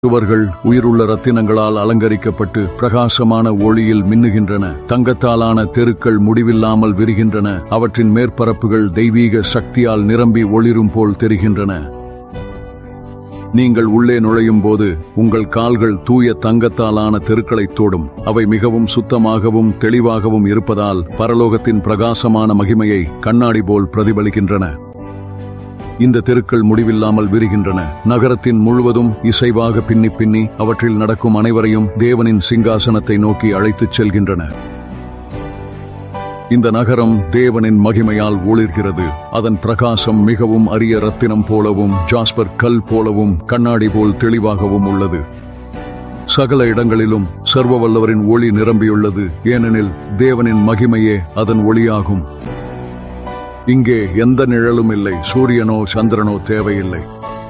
சுவர்கள் உயிருள்ள ரத்தினங்களால் அலங்கரிக்கப்பட்டு பிரகாசமான ஒளியில் மின்னுகின்றன தங்கத்தாலான தெருக்கள் முடிவில்லாமல் விரிகின்றன அவற்றின் மேற்பரப்புகள் தெய்வீக சக்தியால் நிரம்பி ஒளிரும் போல் தெரிகின்றன நீங்கள் உள்ளே நுழையும் போது உங்கள் கால்கள் தூய தங்கத்தாலான தெருக்களைத் தோடும் அவை மிகவும் சுத்தமாகவும் தெளிவாகவும் இருப்பதால் பரலோகத்தின் பிரகாசமான மகிமையை கண்ணாடி போல் பிரதிபலிக்கின்றன இந்த தெருக்கள் முடிவில்லாமல் விரிகின்றன நகரத்தின் முழுவதும் இசைவாக பின்னி பின்னி அவற்றில் நடக்கும் அனைவரையும் தேவனின் சிங்காசனத்தை நோக்கி அழைத்துச் செல்கின்றன இந்த நகரம் தேவனின் மகிமையால் ஒளிர்கிறது அதன் பிரகாசம் மிகவும் அரிய ரத்தினம் போலவும் ஜாஸ்பர் கல் போலவும் கண்ணாடி போல் தெளிவாகவும் உள்ளது சகல இடங்களிலும் சர்வ வல்லவரின் ஒளி நிரம்பியுள்ளது ஏனெனில் தேவனின் மகிமையே அதன் ஒளியாகும் இங்கே எந்த நிழலும் இல்லை சூரியனோ சந்திரனோ தேவையில்லை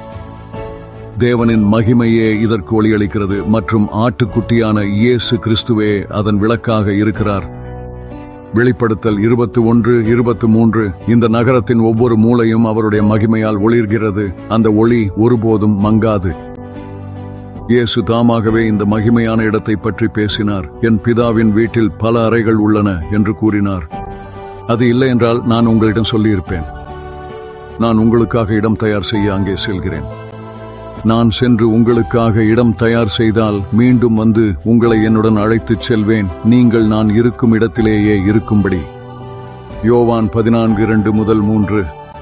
தேவனின் மகிமையே இதற்கு ஒளியளிக்கிறது மற்றும் ஆட்டுக்குட்டியான இயேசு கிறிஸ்துவே அதன் விளக்காக இருக்கிறார் வெளிப்படுத்தல் இருபத்தி ஒன்று இருபத்தி மூன்று இந்த நகரத்தின் ஒவ்வொரு மூலையும் அவருடைய மகிமையால் ஒளிர்கிறது அந்த ஒளி ஒருபோதும் மங்காது இயேசு தாமாகவே இந்த மகிமையான இடத்தை பற்றி பேசினார் என் பிதாவின் வீட்டில் பல அறைகள் உள்ளன என்று கூறினார் அது இல்லை என்றால் நான் உங்களிடம் சொல்லியிருப்பேன் நான் உங்களுக்காக இடம் தயார் செய்ய அங்கே செல்கிறேன் நான் சென்று உங்களுக்காக இடம் தயார் செய்தால் மீண்டும் வந்து உங்களை என்னுடன் அழைத்துச் செல்வேன் நீங்கள் நான் இருக்கும் இடத்திலேயே இருக்கும்படி யோவான் பதினான்கு இரண்டு முதல் மூன்று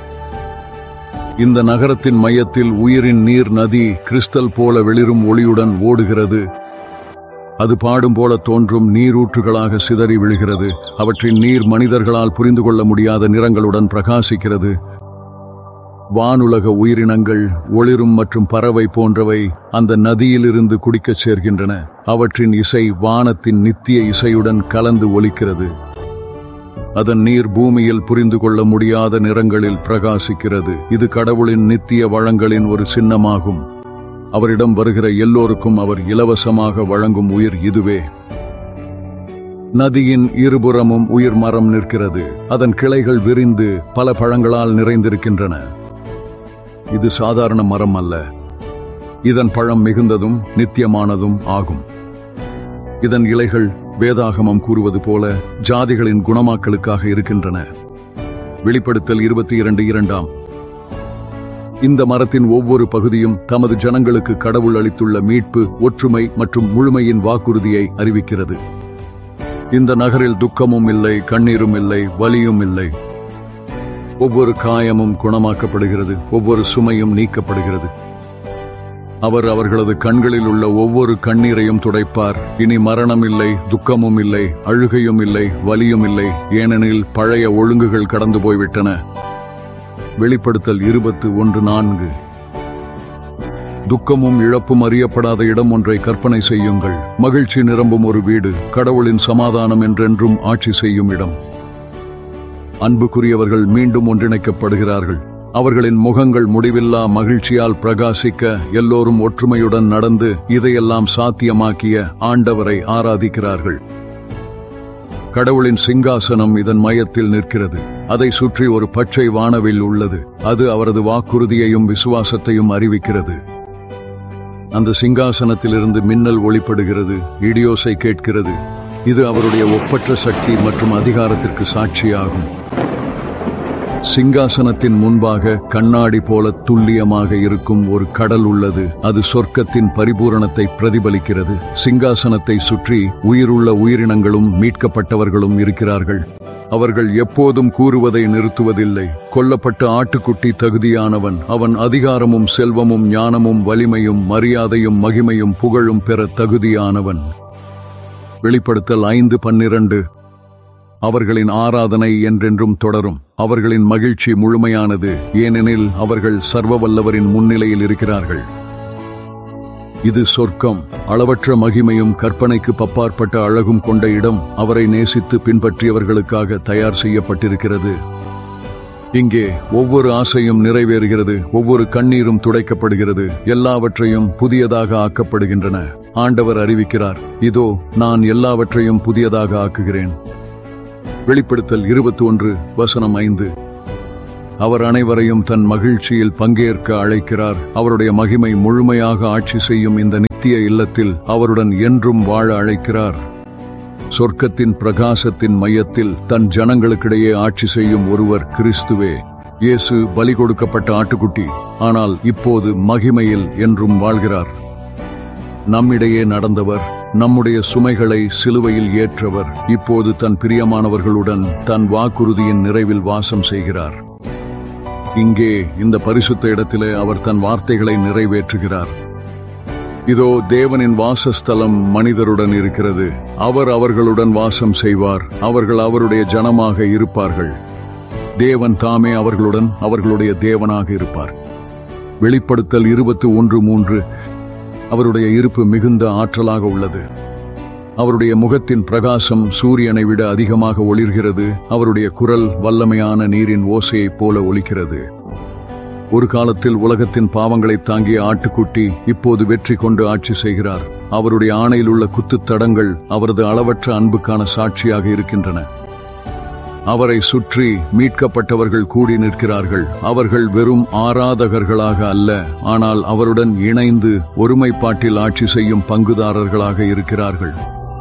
இந்த நகரத்தின் மையத்தில் உயிரின் நீர் நதி கிறிஸ்டல் போல வெளிரும் ஒளியுடன் ஓடுகிறது அது பாடும் போல தோன்றும் நீரூற்றுகளாக சிதறி விழுகிறது அவற்றின் நீர் மனிதர்களால் புரிந்து கொள்ள முடியாத நிறங்களுடன் பிரகாசிக்கிறது வானுலக உயிரினங்கள் ஒளிரும் மற்றும் பறவை போன்றவை அந்த நதியிலிருந்து குடிக்கச் சேர்கின்றன அவற்றின் இசை வானத்தின் நித்திய இசையுடன் கலந்து ஒலிக்கிறது அதன் நீர் பூமியில் புரிந்து கொள்ள முடியாத நிறங்களில் பிரகாசிக்கிறது இது கடவுளின் நித்திய வளங்களின் ஒரு சின்னமாகும் அவரிடம் வருகிற எல்லோருக்கும் அவர் இலவசமாக வழங்கும் உயிர் இதுவே நதியின் இருபுறமும் உயிர் மரம் நிற்கிறது அதன் கிளைகள் விரிந்து பல பழங்களால் நிறைந்திருக்கின்றன இது சாதாரண மரம் அல்ல இதன் பழம் மிகுந்ததும் நித்தியமானதும் ஆகும் இதன் இலைகள் வேதாகமம் கூறுவது போல ஜாதிகளின் குணமாக்கலுக்காக இருக்கின்றன வெளிப்படுத்தல் இருபத்தி இரண்டு இரண்டாம் இந்த மரத்தின் ஒவ்வொரு பகுதியும் தமது ஜனங்களுக்கு கடவுள் அளித்துள்ள மீட்பு ஒற்றுமை மற்றும் முழுமையின் வாக்குறுதியை அறிவிக்கிறது இந்த நகரில் துக்கமும் இல்லை கண்ணீரும் இல்லை வலியும் இல்லை ஒவ்வொரு காயமும் குணமாக்கப்படுகிறது ஒவ்வொரு சுமையும் நீக்கப்படுகிறது அவர் அவர்களது கண்களில் உள்ள ஒவ்வொரு கண்ணீரையும் துடைப்பார் இனி மரணம் இல்லை துக்கமும் இல்லை அழுகையும் இல்லை வலியும் இல்லை ஏனெனில் பழைய ஒழுங்குகள் கடந்து போய்விட்டன வெளிப்படுத்தல் இருபத்து ஒன்று நான்கு துக்கமும் இழப்பும் அறியப்படாத இடம் ஒன்றை கற்பனை செய்யுங்கள் மகிழ்ச்சி நிரம்பும் ஒரு வீடு கடவுளின் சமாதானம் என்றென்றும் ஆட்சி செய்யும் இடம் அன்புக்குரியவர்கள் மீண்டும் ஒன்றிணைக்கப்படுகிறார்கள் அவர்களின் முகங்கள் முடிவில்லா மகிழ்ச்சியால் பிரகாசிக்க எல்லோரும் ஒற்றுமையுடன் நடந்து இதையெல்லாம் சாத்தியமாக்கிய ஆண்டவரை ஆராதிக்கிறார்கள் கடவுளின் சிங்காசனம் இதன் மையத்தில் நிற்கிறது அதை சுற்றி ஒரு பச்சை வானவில் உள்ளது அது அவரது வாக்குறுதியையும் விசுவாசத்தையும் அறிவிக்கிறது அந்த சிங்காசனத்திலிருந்து மின்னல் ஒளிப்படுகிறது இடியோசை கேட்கிறது இது அவருடைய ஒப்பற்ற சக்தி மற்றும் அதிகாரத்திற்கு சாட்சியாகும் சிங்காசனத்தின் முன்பாக கண்ணாடி போல துல்லியமாக இருக்கும் ஒரு கடல் உள்ளது அது சொர்க்கத்தின் பரிபூரணத்தை பிரதிபலிக்கிறது சிங்காசனத்தை சுற்றி உயிருள்ள உயிரினங்களும் மீட்கப்பட்டவர்களும் இருக்கிறார்கள் அவர்கள் எப்போதும் கூறுவதை நிறுத்துவதில்லை கொல்லப்பட்ட ஆட்டுக்குட்டி தகுதியானவன் அவன் அதிகாரமும் செல்வமும் ஞானமும் வலிமையும் மரியாதையும் மகிமையும் புகழும் பெற தகுதியானவன் வெளிப்படுத்தல் ஐந்து பன்னிரண்டு அவர்களின் ஆராதனை என்றென்றும் தொடரும் அவர்களின் மகிழ்ச்சி முழுமையானது ஏனெனில் அவர்கள் சர்வ வல்லவரின் முன்னிலையில் இருக்கிறார்கள் இது சொர்க்கம் அளவற்ற மகிமையும் கற்பனைக்கு பப்பாற்பட்ட அழகும் கொண்ட இடம் அவரை நேசித்து பின்பற்றியவர்களுக்காக தயார் செய்யப்பட்டிருக்கிறது இங்கே ஒவ்வொரு ஆசையும் நிறைவேறுகிறது ஒவ்வொரு கண்ணீரும் துடைக்கப்படுகிறது எல்லாவற்றையும் புதியதாக ஆக்கப்படுகின்றன ஆண்டவர் அறிவிக்கிறார் இதோ நான் எல்லாவற்றையும் புதியதாக ஆக்குகிறேன் வெளிப்படுத்தல் இருபத்தி ஒன்று வசனம் ஐந்து அவர் அனைவரையும் தன் மகிழ்ச்சியில் பங்கேற்க அழைக்கிறார் அவருடைய மகிமை முழுமையாக ஆட்சி செய்யும் இந்த நித்திய இல்லத்தில் அவருடன் என்றும் வாழ அழைக்கிறார் சொர்க்கத்தின் பிரகாசத்தின் மையத்தில் தன் ஜனங்களுக்கிடையே ஆட்சி செய்யும் ஒருவர் கிறிஸ்துவே இயேசு பலி கொடுக்கப்பட்ட ஆட்டுக்குட்டி ஆனால் இப்போது மகிமையில் என்றும் வாழ்கிறார் நம்மிடையே நடந்தவர் நம்முடைய சுமைகளை சிலுவையில் ஏற்றவர் இப்போது தன் பிரியமானவர்களுடன் தன் வாக்குறுதியின் நிறைவில் வாசம் செய்கிறார் இங்கே இந்த பரிசுத்த இடத்திலே அவர் தன் வார்த்தைகளை நிறைவேற்றுகிறார் இதோ தேவனின் வாசஸ்தலம் மனிதருடன் இருக்கிறது அவர் அவர்களுடன் வாசம் செய்வார் அவர்கள் அவருடைய ஜனமாக இருப்பார்கள் தேவன் தாமே அவர்களுடன் அவர்களுடைய தேவனாக இருப்பார் வெளிப்படுத்தல் இருபத்தி ஒன்று மூன்று அவருடைய இருப்பு மிகுந்த ஆற்றலாக உள்ளது அவருடைய முகத்தின் பிரகாசம் சூரியனை விட அதிகமாக ஒளிர்கிறது அவருடைய குரல் வல்லமையான நீரின் ஓசையைப் போல ஒலிக்கிறது ஒரு காலத்தில் உலகத்தின் பாவங்களை தாங்கிய ஆட்டுக்குட்டி இப்போது வெற்றி கொண்டு ஆட்சி செய்கிறார் அவருடைய ஆணையில் உள்ள குத்துத் தடங்கள் அவரது அளவற்ற அன்புக்கான சாட்சியாக இருக்கின்றன அவரை சுற்றி மீட்கப்பட்டவர்கள் கூடி நிற்கிறார்கள் அவர்கள் வெறும் ஆராதகர்களாக அல்ல ஆனால் அவருடன் இணைந்து ஒருமைப்பாட்டில் ஆட்சி செய்யும் பங்குதாரர்களாக இருக்கிறார்கள்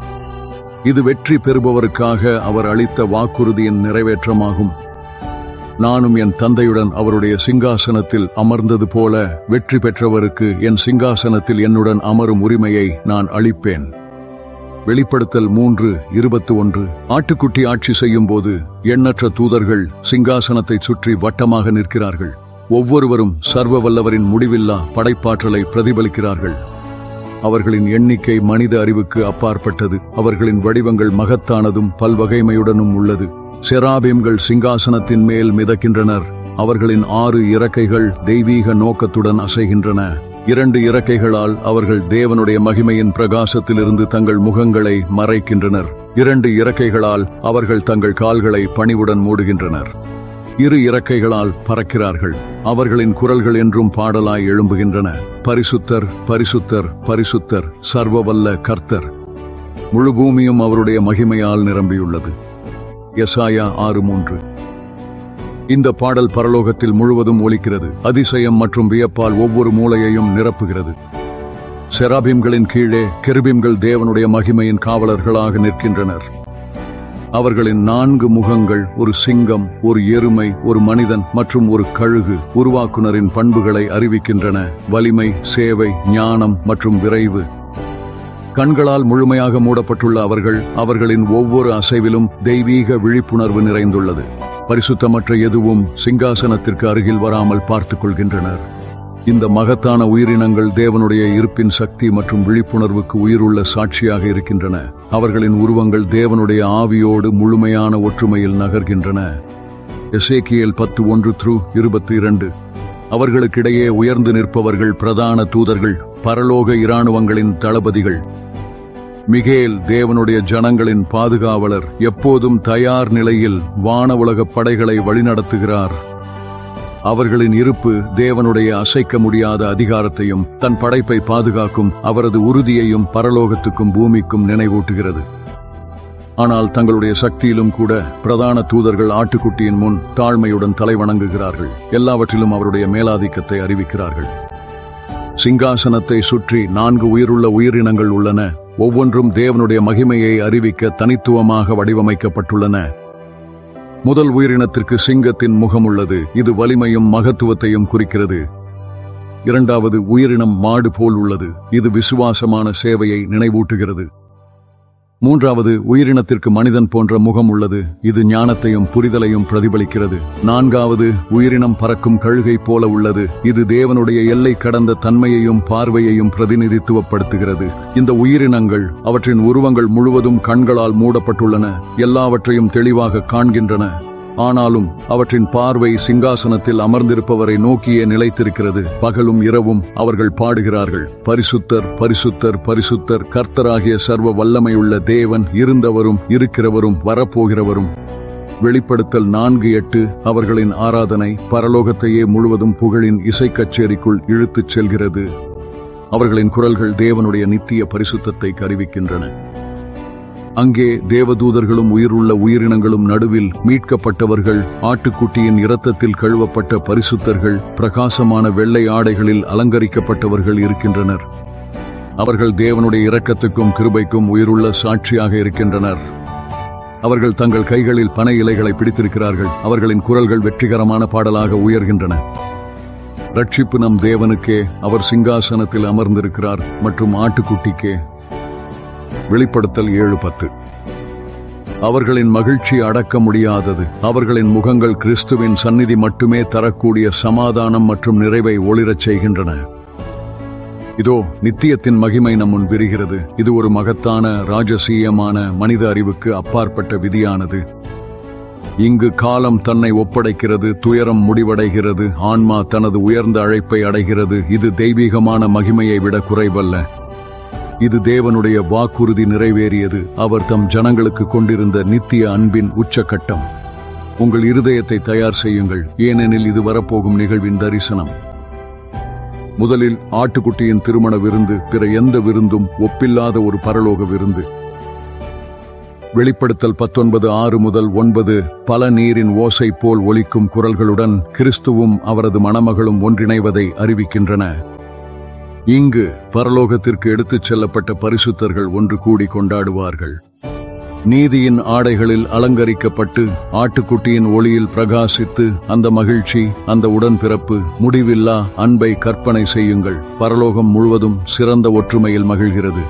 இது வெற்றி பெறுபவருக்காக அவர் அளித்த வாக்குறுதியின் நிறைவேற்றமாகும் நானும் என் தந்தையுடன் அவருடைய சிங்காசனத்தில் அமர்ந்தது போல வெற்றி பெற்றவருக்கு என் சிங்காசனத்தில் என்னுடன் அமரும் உரிமையை நான் அளிப்பேன் வெளிப்படுத்தல் மூன்று இருபத்தி ஒன்று ஆட்டுக்குட்டி ஆட்சி செய்யும் போது எண்ணற்ற தூதர்கள் சிங்காசனத்தை சுற்றி வட்டமாக நிற்கிறார்கள் ஒவ்வொருவரும் சர்வ வல்லவரின் முடிவில்லா படைப்பாற்றலை பிரதிபலிக்கிறார்கள் அவர்களின் எண்ணிக்கை மனித அறிவுக்கு அப்பாற்பட்டது அவர்களின் வடிவங்கள் மகத்தானதும் பல்வகைமையுடனும் உள்ளது செராபீம்கள் சிங்காசனத்தின் மேல் மிதக்கின்றனர் அவர்களின் ஆறு இறக்கைகள் தெய்வீக நோக்கத்துடன் அசைகின்றன இரண்டு இறக்கைகளால் அவர்கள் தேவனுடைய மகிமையின் பிரகாசத்திலிருந்து தங்கள் முகங்களை மறைக்கின்றனர் இரண்டு இறக்கைகளால் அவர்கள் தங்கள் கால்களை பணிவுடன் மூடுகின்றனர் இரு இறக்கைகளால் பறக்கிறார்கள் அவர்களின் குரல்கள் என்றும் பாடலாய் எழும்புகின்றன பரிசுத்தர் பரிசுத்தர் பரிசுத்தர் சர்வவல்ல கர்த்தர் முழு பூமியும் அவருடைய மகிமையால் நிரம்பியுள்ளது எசாயா ஆறு மூன்று இந்த பாடல் பரலோகத்தில் முழுவதும் ஒலிக்கிறது அதிசயம் மற்றும் வியப்பால் ஒவ்வொரு மூலையையும் நிரப்புகிறது செராபீம்களின் கீழே கெருபீம்கள் தேவனுடைய மகிமையின் காவலர்களாக நிற்கின்றனர் அவர்களின் நான்கு முகங்கள் ஒரு சிங்கம் ஒரு எருமை ஒரு மனிதன் மற்றும் ஒரு கழுகு உருவாக்குனரின் பண்புகளை அறிவிக்கின்றன வலிமை சேவை ஞானம் மற்றும் விரைவு கண்களால் முழுமையாக மூடப்பட்டுள்ள அவர்கள் அவர்களின் ஒவ்வொரு அசைவிலும் தெய்வீக விழிப்புணர்வு நிறைந்துள்ளது பரிசுத்தமற்ற எதுவும் சிங்காசனத்திற்கு அருகில் வராமல் பார்த்துக் கொள்கின்றனர் இந்த மகத்தான உயிரினங்கள் தேவனுடைய இருப்பின் சக்தி மற்றும் விழிப்புணர்வுக்கு உயிருள்ள சாட்சியாக இருக்கின்றன அவர்களின் உருவங்கள் தேவனுடைய ஆவியோடு முழுமையான ஒற்றுமையில் நகர்கின்றன எசேக்கியல் பத்து ஒன்று த்ரூ இருபத்தி இரண்டு அவர்களுக்கிடையே உயர்ந்து நிற்பவர்கள் பிரதான தூதர்கள் பரலோக இராணுவங்களின் தளபதிகள் மிகேல் தேவனுடைய ஜனங்களின் பாதுகாவலர் எப்போதும் தயார் நிலையில் வான உலகப் படைகளை வழிநடத்துகிறார் அவர்களின் இருப்பு தேவனுடைய அசைக்க முடியாத அதிகாரத்தையும் தன் படைப்பை பாதுகாக்கும் அவரது உறுதியையும் பரலோகத்துக்கும் பூமிக்கும் நினைவூட்டுகிறது ஆனால் தங்களுடைய சக்தியிலும் கூட பிரதான தூதர்கள் ஆட்டுக்குட்டியின் முன் தாழ்மையுடன் தலை வணங்குகிறார்கள் எல்லாவற்றிலும் அவருடைய மேலாதிக்கத்தை அறிவிக்கிறார்கள் சிங்காசனத்தை சுற்றி நான்கு உயிருள்ள உயிரினங்கள் உள்ளன ஒவ்வொன்றும் தேவனுடைய மகிமையை அறிவிக்க தனித்துவமாக வடிவமைக்கப்பட்டுள்ளன முதல் உயிரினத்திற்கு சிங்கத்தின் முகம் உள்ளது இது வலிமையும் மகத்துவத்தையும் குறிக்கிறது இரண்டாவது உயிரினம் மாடு போல் உள்ளது இது விசுவாசமான சேவையை நினைவூட்டுகிறது மூன்றாவது உயிரினத்திற்கு மனிதன் போன்ற முகம் உள்ளது இது ஞானத்தையும் புரிதலையும் பிரதிபலிக்கிறது நான்காவது உயிரினம் பறக்கும் கழுகை போல உள்ளது இது தேவனுடைய எல்லை கடந்த தன்மையையும் பார்வையையும் பிரதிநிதித்துவப்படுத்துகிறது இந்த உயிரினங்கள் அவற்றின் உருவங்கள் முழுவதும் கண்களால் மூடப்பட்டுள்ளன எல்லாவற்றையும் தெளிவாக காண்கின்றன ஆனாலும் அவற்றின் பார்வை சிங்காசனத்தில் அமர்ந்திருப்பவரை நோக்கியே நிலைத்திருக்கிறது பகலும் இரவும் அவர்கள் பாடுகிறார்கள் பரிசுத்தர் பரிசுத்தர் பரிசுத்தர் கர்த்தராகிய சர்வ வல்லமையுள்ள தேவன் இருந்தவரும் இருக்கிறவரும் வரப்போகிறவரும் வெளிப்படுத்தல் நான்கு எட்டு அவர்களின் ஆராதனை பரலோகத்தையே முழுவதும் புகழின் இசை கச்சேரிக்குள் இழுத்துச் செல்கிறது அவர்களின் குரல்கள் தேவனுடைய நித்திய பரிசுத்தத்தை கருவிக்கின்றன அங்கே தேவதூதர்களும் உயிருள்ள உயிரினங்களும் நடுவில் மீட்கப்பட்டவர்கள் ஆட்டுக்குட்டியின் இரத்தத்தில் கழுவப்பட்ட பரிசுத்தர்கள் பிரகாசமான வெள்ளை ஆடைகளில் அலங்கரிக்கப்பட்டவர்கள் இருக்கின்றனர் அவர்கள் தேவனுடைய இரக்கத்துக்கும் கிருபைக்கும் உயிருள்ள சாட்சியாக இருக்கின்றனர் அவர்கள் தங்கள் கைகளில் பனை இலைகளை பிடித்திருக்கிறார்கள் அவர்களின் குரல்கள் வெற்றிகரமான பாடலாக உயர்கின்றன ரட்சிப்பு நம் தேவனுக்கே அவர் சிங்காசனத்தில் அமர்ந்திருக்கிறார் மற்றும் ஆட்டுக்குட்டிக்கே வெளிப்படுத்தல் ஏழு பத்து அவர்களின் மகிழ்ச்சி அடக்க முடியாதது அவர்களின் முகங்கள் கிறிஸ்துவின் சந்நிதி மட்டுமே தரக்கூடிய சமாதானம் மற்றும் நிறைவை ஒளிரச் செய்கின்றன இதோ நித்தியத்தின் மகிமை நம் முன் விரிகிறது இது ஒரு மகத்தான ராஜசீயமான மனித அறிவுக்கு அப்பாற்பட்ட விதியானது இங்கு காலம் தன்னை ஒப்படைக்கிறது துயரம் முடிவடைகிறது ஆன்மா தனது உயர்ந்த அழைப்பை அடைகிறது இது தெய்வீகமான மகிமையை விட குறைவல்ல இது தேவனுடைய வாக்குறுதி நிறைவேறியது அவர் தம் ஜனங்களுக்கு கொண்டிருந்த நித்திய அன்பின் உச்சக்கட்டம் உங்கள் இருதயத்தை தயார் செய்யுங்கள் ஏனெனில் இது வரப்போகும் நிகழ்வின் தரிசனம் முதலில் ஆட்டுக்குட்டியின் திருமண விருந்து பிற எந்த விருந்தும் ஒப்பில்லாத ஒரு பரலோக விருந்து வெளிப்படுத்தல் பத்தொன்பது ஆறு முதல் ஒன்பது பல நீரின் ஓசை போல் ஒலிக்கும் குரல்களுடன் கிறிஸ்துவும் அவரது மணமகளும் ஒன்றிணைவதை அறிவிக்கின்றன இங்கு பரலோகத்திற்கு எடுத்துச் செல்லப்பட்ட பரிசுத்தர்கள் ஒன்று கூடி கொண்டாடுவார்கள் நீதியின் ஆடைகளில் அலங்கரிக்கப்பட்டு ஆட்டுக்குட்டியின் ஒளியில் பிரகாசித்து அந்த மகிழ்ச்சி அந்த உடன்பிறப்பு முடிவில்லா அன்பை கற்பனை செய்யுங்கள் பரலோகம் முழுவதும் சிறந்த ஒற்றுமையில் மகிழ்கிறது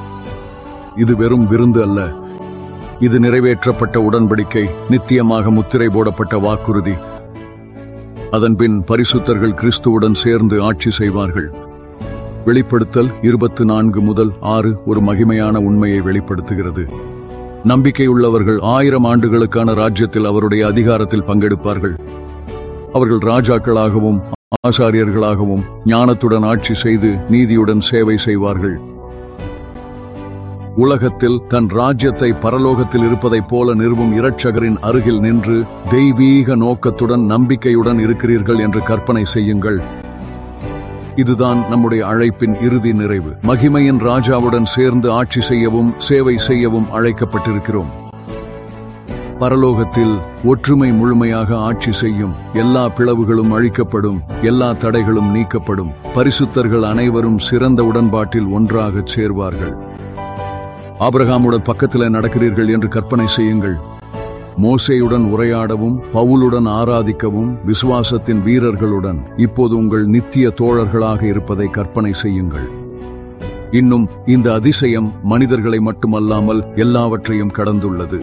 இது வெறும் விருந்து அல்ல இது நிறைவேற்றப்பட்ட உடன்படிக்கை நித்தியமாக முத்திரை போடப்பட்ட வாக்குறுதி அதன்பின் பரிசுத்தர்கள் கிறிஸ்துவுடன் சேர்ந்து ஆட்சி செய்வார்கள் வெளிப்படுத்தல் இருபத்து நான்கு முதல் ஆறு ஒரு மகிமையான உண்மையை வெளிப்படுத்துகிறது நம்பிக்கையுள்ளவர்கள் ஆயிரம் ஆண்டுகளுக்கான ராஜ்யத்தில் அவருடைய அதிகாரத்தில் பங்கெடுப்பார்கள் அவர்கள் ராஜாக்களாகவும் ஆசாரியர்களாகவும் ஞானத்துடன் ஆட்சி செய்து நீதியுடன் சேவை செய்வார்கள் உலகத்தில் தன் ராஜ்யத்தை பரலோகத்தில் இருப்பதைப் போல நிறுவும் இரட்சகரின் அருகில் நின்று தெய்வீக நோக்கத்துடன் நம்பிக்கையுடன் இருக்கிறீர்கள் என்று கற்பனை செய்யுங்கள் இதுதான் நம்முடைய அழைப்பின் இறுதி நிறைவு மகிமையின் ராஜாவுடன் சேர்ந்து ஆட்சி செய்யவும் சேவை செய்யவும் அழைக்கப்பட்டிருக்கிறோம் பரலோகத்தில் ஒற்றுமை முழுமையாக ஆட்சி செய்யும் எல்லா பிளவுகளும் அழிக்கப்படும் எல்லா தடைகளும் நீக்கப்படும் பரிசுத்தர்கள் அனைவரும் சிறந்த உடன்பாட்டில் ஒன்றாகச் சேர்வார்கள் ஆபிரகாமுடன் பக்கத்தில் நடக்கிறீர்கள் என்று கற்பனை செய்யுங்கள் மோசேயுடன் உரையாடவும் பவுலுடன் ஆராதிக்கவும் விசுவாசத்தின் வீரர்களுடன் இப்போது உங்கள் நித்திய தோழர்களாக இருப்பதை கற்பனை செய்யுங்கள் இன்னும் இந்த அதிசயம் மனிதர்களை மட்டுமல்லாமல் எல்லாவற்றையும் கடந்துள்ளது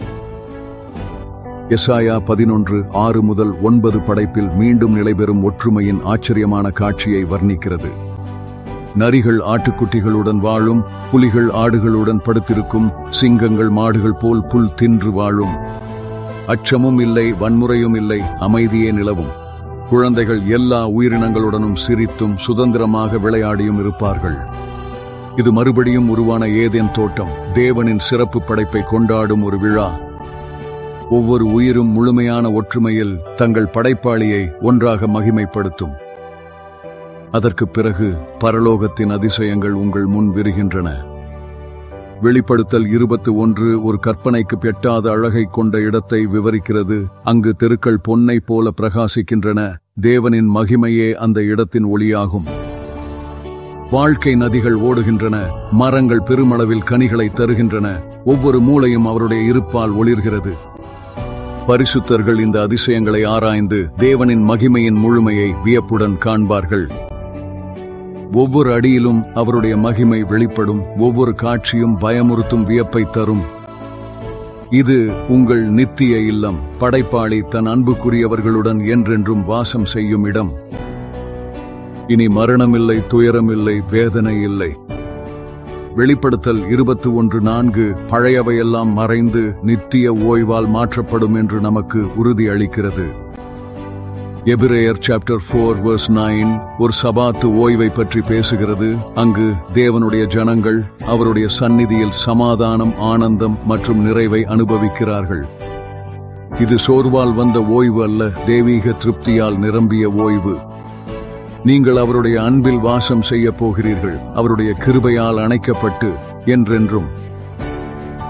எசாயா பதினொன்று ஆறு முதல் ஒன்பது படைப்பில் மீண்டும் நிலைபெறும் ஒற்றுமையின் ஆச்சரியமான காட்சியை வர்ணிக்கிறது நரிகள் ஆட்டுக்குட்டிகளுடன் வாழும் புலிகள் ஆடுகளுடன் படுத்திருக்கும் சிங்கங்கள் மாடுகள் போல் புல் தின்று வாழும் அச்சமும் இல்லை வன்முறையும் இல்லை அமைதியே நிலவும் குழந்தைகள் எல்லா உயிரினங்களுடனும் சிரித்தும் சுதந்திரமாக விளையாடியும் இருப்பார்கள் இது மறுபடியும் உருவான ஏதேன் தோட்டம் தேவனின் சிறப்பு படைப்பை கொண்டாடும் ஒரு விழா ஒவ்வொரு உயிரும் முழுமையான ஒற்றுமையில் தங்கள் படைப்பாளியை ஒன்றாக மகிமைப்படுத்தும் அதற்குப் பிறகு பரலோகத்தின் அதிசயங்கள் உங்கள் முன் விரிகின்றன வெளிப்படுத்தல் இருபத்து ஒன்று ஒரு கற்பனைக்கு எட்டாத அழகை கொண்ட இடத்தை விவரிக்கிறது அங்கு தெருக்கள் பொன்னை போல பிரகாசிக்கின்றன தேவனின் மகிமையே அந்த இடத்தின் ஒளியாகும் வாழ்க்கை நதிகள் ஓடுகின்றன மரங்கள் பெருமளவில் கனிகளை தருகின்றன ஒவ்வொரு மூளையும் அவருடைய இருப்பால் ஒளிர்கிறது பரிசுத்தர்கள் இந்த அதிசயங்களை ஆராய்ந்து தேவனின் மகிமையின் முழுமையை வியப்புடன் காண்பார்கள் ஒவ்வொரு அடியிலும் அவருடைய மகிமை வெளிப்படும் ஒவ்வொரு காட்சியும் பயமுறுத்தும் வியப்பை தரும் இது உங்கள் நித்திய இல்லம் படைப்பாளி தன் அன்புக்குரியவர்களுடன் என்றென்றும் வாசம் செய்யும் இடம் இனி மரணமில்லை துயரமில்லை வேதனை இல்லை வெளிப்படுத்தல் இருபத்தி ஒன்று நான்கு பழையவையெல்லாம் மறைந்து நித்திய ஓய்வால் மாற்றப்படும் என்று நமக்கு உறுதி அளிக்கிறது எபிரேயர் சாப்டர் ஃபோர் வர்ஸ் நைன் ஒரு சபாத்து ஓய்வை பற்றி பேசுகிறது அங்கு தேவனுடைய ஜனங்கள் அவருடைய சந்நிதியில் சமாதானம் ஆனந்தம் மற்றும் நிறைவை அனுபவிக்கிறார்கள் இது சோர்வால் வந்த ஓய்வு அல்ல தெய்வீக திருப்தியால் நிரம்பிய ஓய்வு நீங்கள் அவருடைய அன்பில் வாசம் செய்ய போகிறீர்கள் அவருடைய கிருபையால் அணைக்கப்பட்டு என்றென்றும்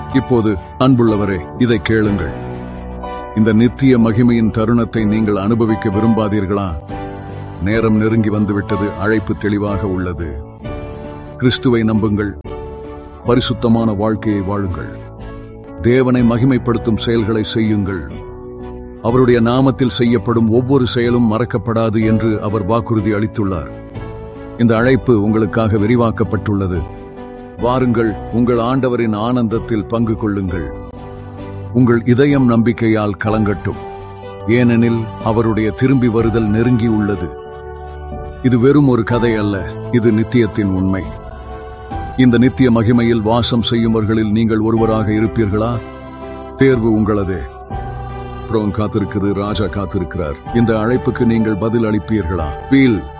இப்போது அன்புள்ளவரே இதை கேளுங்கள் இந்த நித்திய மகிமையின் தருணத்தை நீங்கள் அனுபவிக்க விரும்பாதீர்களா நேரம் நெருங்கி வந்துவிட்டது அழைப்பு தெளிவாக உள்ளது கிறிஸ்துவை நம்புங்கள் பரிசுத்தமான வாழ்க்கையை வாழுங்கள் தேவனை மகிமைப்படுத்தும் செயல்களை செய்யுங்கள் அவருடைய நாமத்தில் செய்யப்படும் ஒவ்வொரு செயலும் மறக்கப்படாது என்று அவர் வாக்குறுதி அளித்துள்ளார் இந்த அழைப்பு உங்களுக்காக விரிவாக்கப்பட்டுள்ளது வாருங்கள் உங்கள் ஆண்டவரின் ஆனந்தத்தில் பங்கு கொள்ளுங்கள் உங்கள் இதயம் நம்பிக்கையால் கலங்கட்டும் ஏனெனில் அவருடைய திரும்பி வருதல் நெருங்கி உள்ளது இது வெறும் ஒரு கதை அல்ல இது நித்தியத்தின் உண்மை இந்த நித்திய மகிமையில் வாசம் செய்யுமர்களில் நீங்கள் ஒருவராக இருப்பீர்களா தேர்வு உங்களதே புறம் காத்திருக்குது ராஜா காத்திருக்கிறார் இந்த அழைப்புக்கு நீங்கள் பதில் அளிப்பீர்களா வீல்